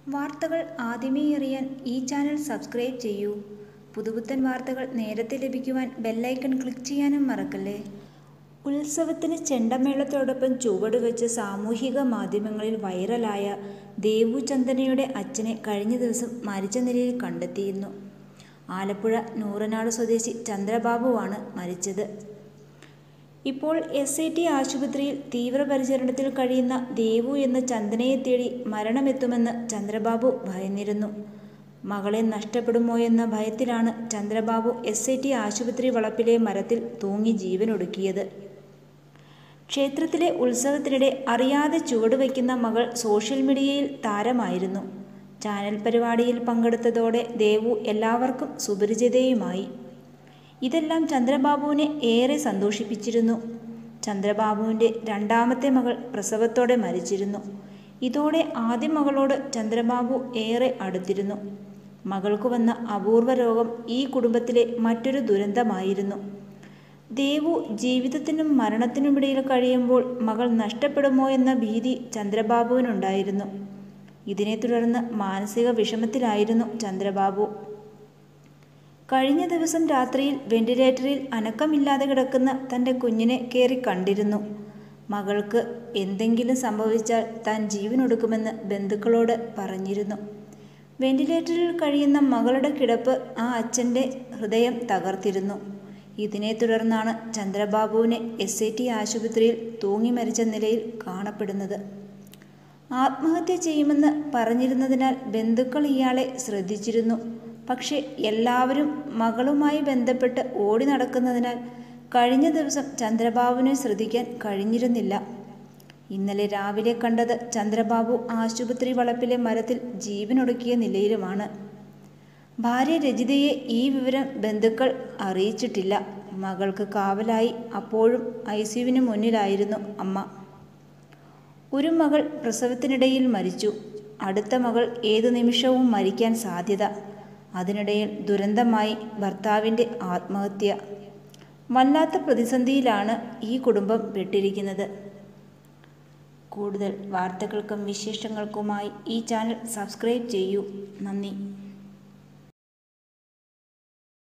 വാർത്തകൾ ആദ്യമേ അറിയാൻ ഈ ചാനൽ സബ്സ്ക്രൈബ് ചെയ്യൂ പുതുപുത്തൻ വാർത്തകൾ നേരത്തെ ലഭിക്കുവാൻ ബെല്ലൈക്കൺ ക്ലിക്ക് ചെയ്യാനും മറക്കല്ലേ ഉത്സവത്തിന് ചെണ്ടമേളത്തോടൊപ്പം ചുവടുവെച്ച് സാമൂഹിക മാധ്യമങ്ങളിൽ വൈറലായ ദേവു ചന്ദനയുടെ അച്ഛനെ കഴിഞ്ഞ ദിവസം മരിച്ച നിലയിൽ കണ്ടെത്തിയിരുന്നു ആലപ്പുഴ നൂറനാട് സ്വദേശി ചന്ദ്രബാബുവാണ് മരിച്ചത് ഇപ്പോൾ എസ് ഐ ടി ആശുപത്രിയിൽ തീവ്രപരിചരണത്തിൽ കഴിയുന്ന ദേവു എന്ന ചന്ദനയെ തേടി മരണമെത്തുമെന്ന് ചന്ദ്രബാബു ഭയന്നിരുന്നു മകളെ നഷ്ടപ്പെടുമോ എന്ന ഭയത്തിലാണ് ചന്ദ്രബാബു എസ് ഐ ടി ആശുപത്രി വളപ്പിലെ മരത്തിൽ തൂങ്ങി ജീവനൊടുക്കിയത് ക്ഷേത്രത്തിലെ ഉത്സവത്തിനിടെ അറിയാതെ ചുവടുവയ്ക്കുന്ന മകൾ സോഷ്യൽ മീഡിയയിൽ താരമായിരുന്നു ചാനൽ പരിപാടിയിൽ പങ്കെടുത്തതോടെ ദേവു എല്ലാവർക്കും സുപരിചിതയുമായി ഇതെല്ലാം ചന്ദ്രബാബുവിനെ ഏറെ സന്തോഷിപ്പിച്ചിരുന്നു ചന്ദ്രബാബുവിൻ്റെ രണ്ടാമത്തെ മകൾ പ്രസവത്തോടെ മരിച്ചിരുന്നു ഇതോടെ ആദ്യ മകളോട് ചന്ദ്രബാബു ഏറെ അടുത്തിരുന്നു മകൾക്ക് വന്ന അപൂർവ രോഗം ഈ കുടുംബത്തിലെ മറ്റൊരു ദുരന്തമായിരുന്നു ദേവു ജീവിതത്തിനും മരണത്തിനുമിടയിൽ കഴിയുമ്പോൾ മകൾ നഷ്ടപ്പെടുമോ എന്ന ഭീതി ചന്ദ്രബാബുവിനുണ്ടായിരുന്നു ഇതിനെ തുടർന്ന് മാനസിക വിഷമത്തിലായിരുന്നു ചന്ദ്രബാബു കഴിഞ്ഞ ദിവസം രാത്രിയിൽ വെന്റിലേറ്ററിൽ അനക്കമില്ലാതെ കിടക്കുന്ന തൻ്റെ കുഞ്ഞിനെ കയറി കണ്ടിരുന്നു മകൾക്ക് എന്തെങ്കിലും സംഭവിച്ചാൽ താൻ ജീവനൊടുക്കുമെന്ന് ബന്ധുക്കളോട് പറഞ്ഞിരുന്നു വെന്റിലേറ്ററിൽ കഴിയുന്ന മകളുടെ കിടപ്പ് ആ അച്ഛൻ്റെ ഹൃദയം തകർത്തിരുന്നു ഇതിനെ തുടർന്നാണ് ചന്ദ്രബാബുവിനെ എസ് ഐ ടി ആശുപത്രിയിൽ തൂങ്ങി മരിച്ച നിലയിൽ കാണപ്പെടുന്നത് ആത്മഹത്യ ചെയ്യുമെന്ന് പറഞ്ഞിരുന്നതിനാൽ ബന്ധുക്കൾ ഇയാളെ ശ്രദ്ധിച്ചിരുന്നു പക്ഷേ എല്ലാവരും മകളുമായി ബന്ധപ്പെട്ട് ഓടി നടക്കുന്നതിനാൽ കഴിഞ്ഞ ദിവസം ചന്ദ്രബാബുവിനെ ശ്രദ്ധിക്കാൻ കഴിഞ്ഞിരുന്നില്ല ഇന്നലെ രാവിലെ കണ്ടത് ചന്ദ്രബാബു ആശുപത്രി വളപ്പിലെ മരത്തിൽ ജീവനൊടുക്കിയ നിലയിലുമാണ് ഭാര്യ രജിതയെ ഈ വിവരം ബന്ധുക്കൾ അറിയിച്ചിട്ടില്ല മകൾക്ക് കാവലായി അപ്പോഴും ഐ സിയുവിന് മുന്നിലായിരുന്നു അമ്മ ഒരു മകൾ പ്രസവത്തിനിടയിൽ മരിച്ചു അടുത്ത മകൾ ഏതു നിമിഷവും മരിക്കാൻ സാധ്യത അതിനിടയിൽ ദുരന്തമായി ഭർത്താവിൻ്റെ ആത്മഹത്യ വല്ലാത്ത പ്രതിസന്ധിയിലാണ് ഈ കുടുംബം പെട്ടിരിക്കുന്നത് കൂടുതൽ വാർത്തകൾക്കും വിശേഷങ്ങൾക്കുമായി ഈ ചാനൽ സബ്സ്ക്രൈബ് ചെയ്യൂ നന്ദി